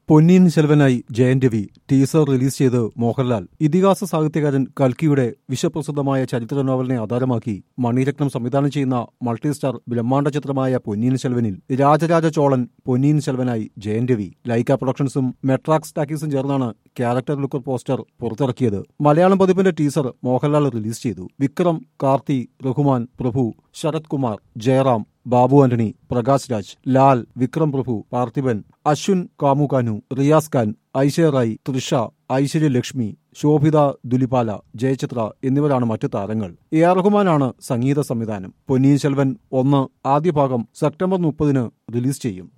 പൊന്നിയിൻ സെൽവനായി Jayan Ravi teaser release ചെയ്ത് മോഹൻലാൽ ഇതിഹാസ സാഹിത്യകാരൻ കൽക്കിയുടെ വിശ്വപ്രസിദ്ധമായ ചരിത്ര നോവലിനെ ആധാരമാക്കി മണിരത്നം സംവിധാനം ചെയ്യുന്ന മൾട്ടി സ്റ്റാർ ബ്രഹ്മാണ്ഡ ചിത്രമായ പൊന്നിയിൻ സെൽവനിൽ രാജരാജ ചോളൻ പൊന്നിയിൻ സെൽവനായി ജയൻ രവി ലൈക്ക പ്രൊഡക്ഷൻസും മെട്രാക്സ് ടാക്കീസും ചേർന്നാണ് ക്യാരക്ടർ ലുക്ക് പോസ്റ്റർ പുറത്തിറക്കിയത് മലയാളം പതിപ്പിന്റെ ടീസർ മോഹൻലാൽ റിലീസ് ചെയ്തു വിക്രം കാർത്തി റഹ്മാൻ പ്രഭു ശരത് കുമാർ ജയറാം ബാബു ആന്റണി പ്രകാശ് രാജ് ലാൽ വിക്രം പ്രഭു പാർത്ഥിബൻ അശ്വിൻ കാമുകാനു റിയാസ് ഖാൻ ഐശ്വര്യ റായ് തൃഷ ഐശ്വര്യ ലക്ഷ്മി ശോഭിത ദുലിപാല ജയചിത്ര എന്നിവരാണ് മറ്റു താരങ്ങൾ എ ആർ റഹ്മാനാണ് സംഗീത സംവിധാനം പൊന്നിയിൻ സെൽവൻ ഒന്ന് ആദ്യ ഭാഗം സെപ്റ്റംബർ മുപ്പതിന് റിലീസ് ചെയ്യും